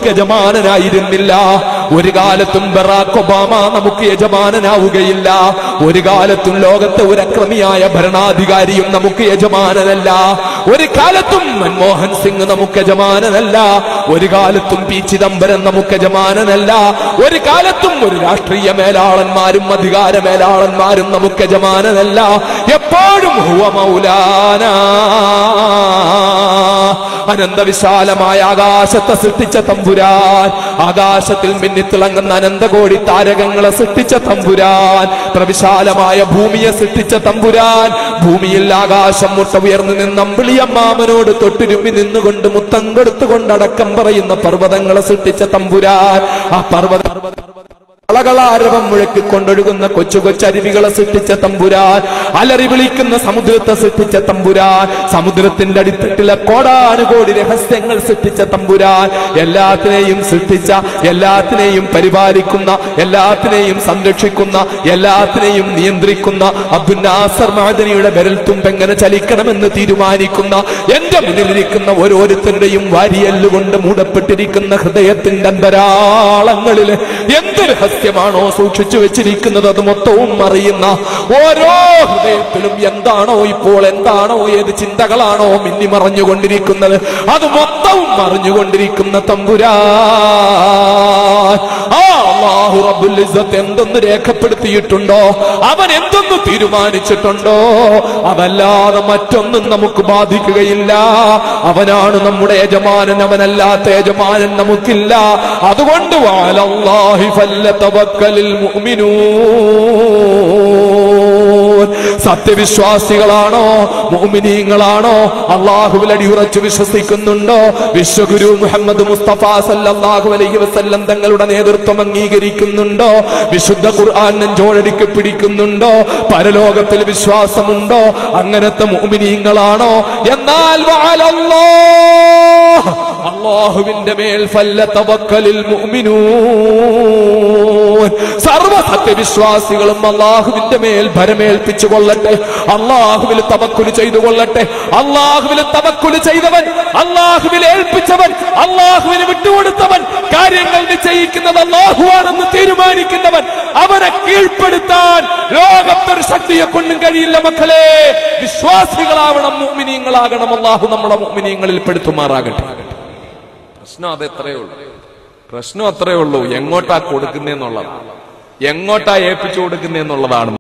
യജമാനനായിരുന്നില്ല ഒരു കാലത്തും Barack Obama നമുക്ക് യജമാനനാവുകയില്ല ഒരു കാലത്തും ലോകത്തെ ഒരു അക്രമിയായ ഭരണാധികാരിയും നമുക്ക് യജമാനനല്ല ഒരു കാലത്തും മൻമോഹൻ സിംഗ് നമുക്ക് യജമാനനല്ല ഒരു കാലത്തും പി ചിദംബരം നമുക്ക് യജമാനനല്ല ഒരു കാലത്തും ഒരു രാഷ്ട്രീയ മേലാളന്മാരും അധികാര മേലാളന്മാരും നമുക്ക് യജമാനനല്ല എപ്പോഴും ഹുവ മൗലാന അനന്തവിശാലമായ ആകാശത്തെ സൃഷ്ടിച്ച തമ്പുരാൻ ആകാശത്തിൽ മിന്നിത്തിളങ്ങുന്ന അനന്തകോടി താരകങ്ങളെ സൃഷ്ടിച്ച തമ്പുരാൻ പ്രവിശാലമായ ഭൂമിയെ സൃഷ്ടിച്ച തമ്പുരാൻ ഭൂമിയിൽ ആകാശം മുട്ട ഉയർന്നു നിന്ന് അമ്പിളിയമ്മാമനോട് തൊട്ടുരുമ്പി നിന്നുകൊണ്ട് മുത്തം കൊടുത്തുകൊണ്ട് അടക്കം പറയുന്ന പർവ്വതങ്ങളെ സൃഷ്ടിച്ച തമ്പുരാൻ ആ പർവ്വത കളകളാരവം മുഴക്കിക്കൊണ്ടൊഴുകുന്ന കൊച്ചു കൊച്ചരുവികളെ സൃഷ്ടിച്ച തമ്പുരാൻ അലറി വിളിക്കുന്ന സമുദ്രത്തെ സൃഷ്ടിച്ച തമ്പുരാൻ സമുദ്രത്തിന്റെ അടിത്തട്ടിലെ കോടാനുകോടി രഹസ്യങ്ങൾ സൃഷ്ടിച്ച തമ്പുരാൻ എല്ലാത്തിനെയും സൃഷ്ടിച്ച എല്ലാത്തിനെയും പരിപാലിക്കുന്ന എല്ലാത്തിനെയും സംരക്ഷിക്കുന്ന എല്ലാത്തിനെയും നിയന്ത്രിക്കുന്ന അബ്ദുൽ നാസർ മഹദനിയുടെ വിരൽ തുമ്പെങ്ങനെ ചലിക്കണമെന്ന് തീരുമാനിക്കുന്ന എന്റെ മുന്നിലിരിക്കുന്ന ഓരോരുത്തരുടെയും വാരിയല്ലുകൊണ്ട് മൂടപ്പെട്ടിരിക്കുന്ന ഹൃദയത്തിന്റെ അന്തരാളങ്ങളിൽ എന്ത് രഹസ്യമാണോ സൂക്ഷിച്ചു വെച്ചിരിക്കുന്നത് അത് മൊത്തവും അറിയുന്ന ഓരോ ഹൃദയത്തിലും എന്താണോ ഇപ്പോൾ എന്താണോ ഏത് ചിന്തകളാണോ മിന്നി മറഞ്ഞുകൊണ്ടിരിക്കുന്നത് അത് മൊത്തവും അറിഞ്ഞുകൊണ്ടിരിക്കുന്ന തമ്പുരാ ആ അല്ലാഹു റബ്ബുൽ ഇസ്സത്ത് എന്തൊന്ന് രേഖപ്പെടുത്തിയിട്ടുണ്ടോ അവൻ എന്തൊന്ന് തീരുമാനിച്ചിട്ടുണ്ടോ അതല്ലാതെ മറ്റൊന്നും നമുക്ക് ബാധിക്കുകയില്ല അവനാണ് നമ്മുടെ യജമാനൻ അവനല്ലാത്ത യജമാനൻ നമുക്കില്ല അതുകൊണ്ട് വാലല്ലാഹി ഫല്ലതവക്കലിൽ മുഅ്മിനൂൻ സത്യവിശ്വാസികളാണോ മോമിനീങ്ങളാണോ അള്ളാഹുവിൽ അടിയുറച്ചു വിശ്വസിക്കുന്നുണ്ടോ വിശ്വഗുരു മുഹമ്മദ് മുസ്തഫ സല്ലല്ലാഹു അലൈഹി വസല്ലം തങ്ങളുടെ നേതൃത്വം അംഗീകരിക്കുന്നുണ്ടോ വിശുദ്ധ ഖുർആൻ നെഞ്ചോടടിക്ക് പിടിക്കുന്നുണ്ടോ പരലോകത്തിൽ വിശ്വാസമുണ്ടോ അങ്ങനത്തെ മോമിനീങ്ങളാണോ എന്നാൽ വഅലല്ലാഹ് അള്ളാഹുവിന്റെ മേൽ ഫല്ലതവക്കലിൽ മുഅ്മിനൂൻ സർവ സത്യവിശ്വാസികളും അള്ളാഹുവിന്റെ മേൽ ഭരമേൽപ്പിച്ചു കൊള്ളട്ടെ അള്ളാഹുവിൽ തവക്കുല് ചെയ്തു കൊള്ളട്ടെ അള്ളാഹുവിൽ തവക്കുല് ചെയ്തവൻ അള്ളാഹുവിൽ ഏൽപ്പിച്ചവൻ അള്ളാഹുവിന് വിട്ടുകൊടുത്തവൻ കാര്യങ്ങൾ നിശ്ചയിക്കുന്നത് അള്ളാഹുവാണെന്ന് തീരുമാനിക്കുന്നവൻ അവനെ കീഴ്പ്പെടുത്താൻ ലോകത്തൊരു ശക്തിയെ കൊണ്ടും കഴിയില്ല മക്കളെ വിശ്വാസികളാവണം മുഅ്മിനീങ്ങളാകണം അള്ളാഹു നമ്മളെ മുഅ്മിനീങ്ങളിൽ പെടുത്തുമാറാകട്ടെ പ്രശ്നം അത് എത്രയേ ഉള്ളൂ പ്രശ്നം അത്രയേ ഉള്ളൂ എങ്ങോട്ടാ കൊടുക്കുന്നേന്നുള്ളതാണ് എങ്ങോട്ടാ ഏൽപ്പിച്ചു കൊടുക്കുന്നേന്നുള്ളതാണ്